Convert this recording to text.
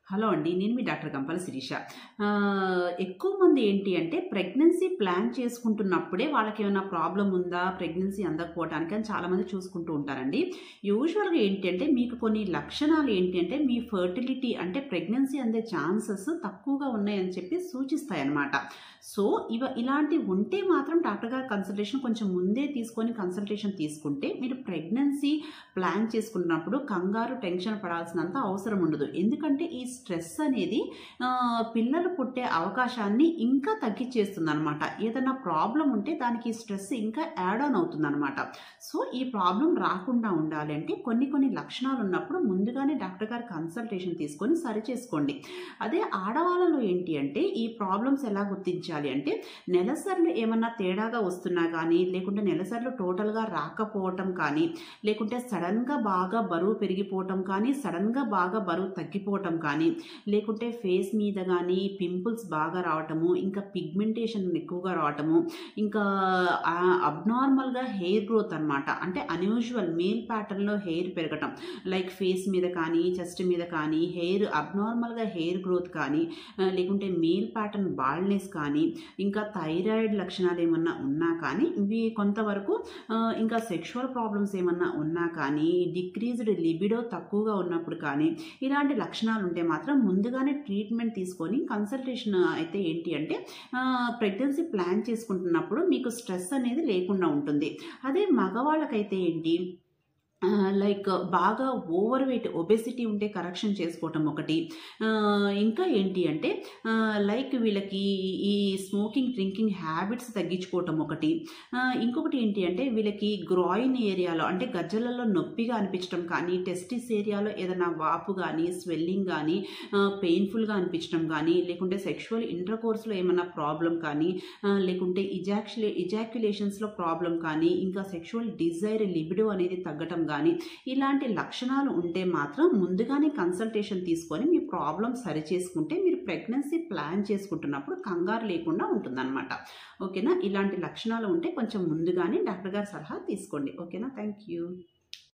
hello అండి నేను మీ doctor గంపల Sirisha ఆ, ఎక్కువ మంది ఏంటి అంటే ప్రెగ్నెన్సీ ప్లాన్ చేసుకుంటున్నప్పుడే వాళ్ళకి ఏమైనా ప్రాబ్లం ఉందా ప్రెగ్నెన్సీ అందకపోవడానికి అని చాలామంది చూసుకుంటూ ఉంటారండి యూజువల్గా ఏంటి అంటే మీకు కొన్ని లక్షణాలు ఏంటి అంటే మీ ఫర్టిలిటీ అంటే ప్రెగ్నెన్సీ అందే ఛాన్సెస్ తక్కువగా ఉన్నాయని చెప్పి సూచిస్తాయి అన్నమాట సో ఇవ ఇలాంటివి ఉంటే మాత్రం డాక్టర్ గారి కన్సల్టేషన్ కొంచెం ముందే తీసుకొని కన్సల్టేషన్ తీసుకుంటే మీరు ప్రెగ్నెన్సీ ప్లాన్ చేసుకున్నప్పుడు కంగారు టెన్షన్ పడాల్సినంత అవసరం ఉండదు ఎందుకంటే ఈ స్ట్రెస్ అనేది ఆ, పిల్లలు పుట్టే అవకాశాన్ని ఇంకా తగ్గించేస్తుంది అనమాట ఏదైనా ప్రాబ్లం ఉంటే దానికి ఈ స్ట్రెస్ ఇంకా యాడ్ ఆన్ అవుతుంది అనమాట సో ఈ ప్రాబ్లం రాకుండా ఉండాలి అంటే కొన్ని కొన్ని లక్షణాలు ఉన్నప్పుడు ముందుగానే డాక్టర్ గారి కన్సల్టేషన్ తీసుకొని సరి చేసుకోండి అదే ఆడవాళ్ళలో ఏంటి అంటే ఈ ప్రాబ్లమ్స్ ఎలా గుర్తించాలి అంటే నెలసర్లు ఏమన్నా తేడాగా వస్తున్నా కానీ లేకుంటే నెలసర్లు టోటల్గా రాకపోవటం కానీ లేకుంటే సడన్గా బాగా బరువు పెరిగిపోవటం కానీ సడన్గా బాగా బరువు తగ్గిపోవటం కానీ లేకుంటే ఫేస్ మీద కానీ పింపుల్స్ బాగా రావటము ఇంకా పిగ్మెంటేషన్ ఎక్కువగా రావటము ఇంకా అబ్నార్మల్గా హెయిర్ గ్రోత్ అన్నమాట అంటే అన్యూజువల్ మేల్ ప్యాటర్న్లో హెయిర్ పెరగటం లైక్ ఫేస్ మీద కానీ చెస్ట్ మీద కానీ హెయిర్ అబ్నార్మల్గా హెయిర్ గ్రోత్ కానీ ఆ, లేకుంటే మేల్ ప్యాటర్న్ బాల్నెస్ కానీ ఇంకా థైరాయిడ్ లక్షణాలు ఏమన్నా ఉన్నా కానీ ఇవి కొంతవరకు ఆ, ఇంకా సెక్షువల్ ప్రాబ్లమ్స్ ఏమన్నా ఉన్నా కానీ డిక్రీజ్డ్ లిబిడో తక్కువగా ఉన్నప్పుడు కానీ ఇలాంటి లక్షణాలు ఉంటే మాత్రం ముందుగానే ట్రీట్మెంట్ తీసుకొని కన్సల్టేషన్ అయితే ఏంటి అంటే ప్రెగ్నెన్సీ ప్లాన్ చేసుకుంటున్నప్పుడు మీకు స్ట్రెస్ అనేది లేకుండా ఉంటుంది అదే మగవాళ్ళకైతే ఏంటి లైక్ బాగా ఓవర్ వెయిట్ ఒబెసిటీ ఉంటే కరెక్షన్ చేసుకోవటం ఒకటి ఆ, ఇంకా ఏంటి అంటే లైక్ వీళ్ళకి ఈ స్మోకింగ్ డ్రింకింగ్ హ్యాబిట్స్ తగ్గించుకోవటం ఒకటి ఆ, ఇంకొకటి ఏంటి అంటే వీళ్ళకి గ్రాయిన్ ఏరియాలో అంటే గజ్జలలో నొప్పిగా అనిపించడం కానీ టెస్టిస్ ఏరియాలో ఏదైనా వాపు కానీ స్వెల్లింగ్ కానీ పెయిన్ఫుల్గా అనిపించడం కానీ లేకుంటే సెక్షువల్ ఇంటర్ కోర్స్లో ఏమైనా ప్రాబ్లం కానీ ఆ, లేకుంటే ఇజాక్యులే ఇజాక్యులేషన్స్లో ప్రాబ్లం కానీ ఇంకా సెక్షువల్ డిజైర్ లిబిడో అనేది తగ్గటం కానీ ఇలాంటి లక్షణాలు ఉంటే మాత్రం ముందుగానే కన్సల్టేషన్ తీసుకొని మీ ప్రాబ్లం సరి చేసుకుంటే మీరు ప్రెగ్నెన్సీ ప్లాన్ చేసుకుంటున్నప్పుడు కంగారు లేకుండా ఉంటుందన్నమాట ఓకేనా ఇలాంటి లక్షణాలు ఉంటే కొంచెం ముందుగానే డాక్టర్ గారి సలహా తీసుకోండి ఓకేనా థ్యాంక్ యూ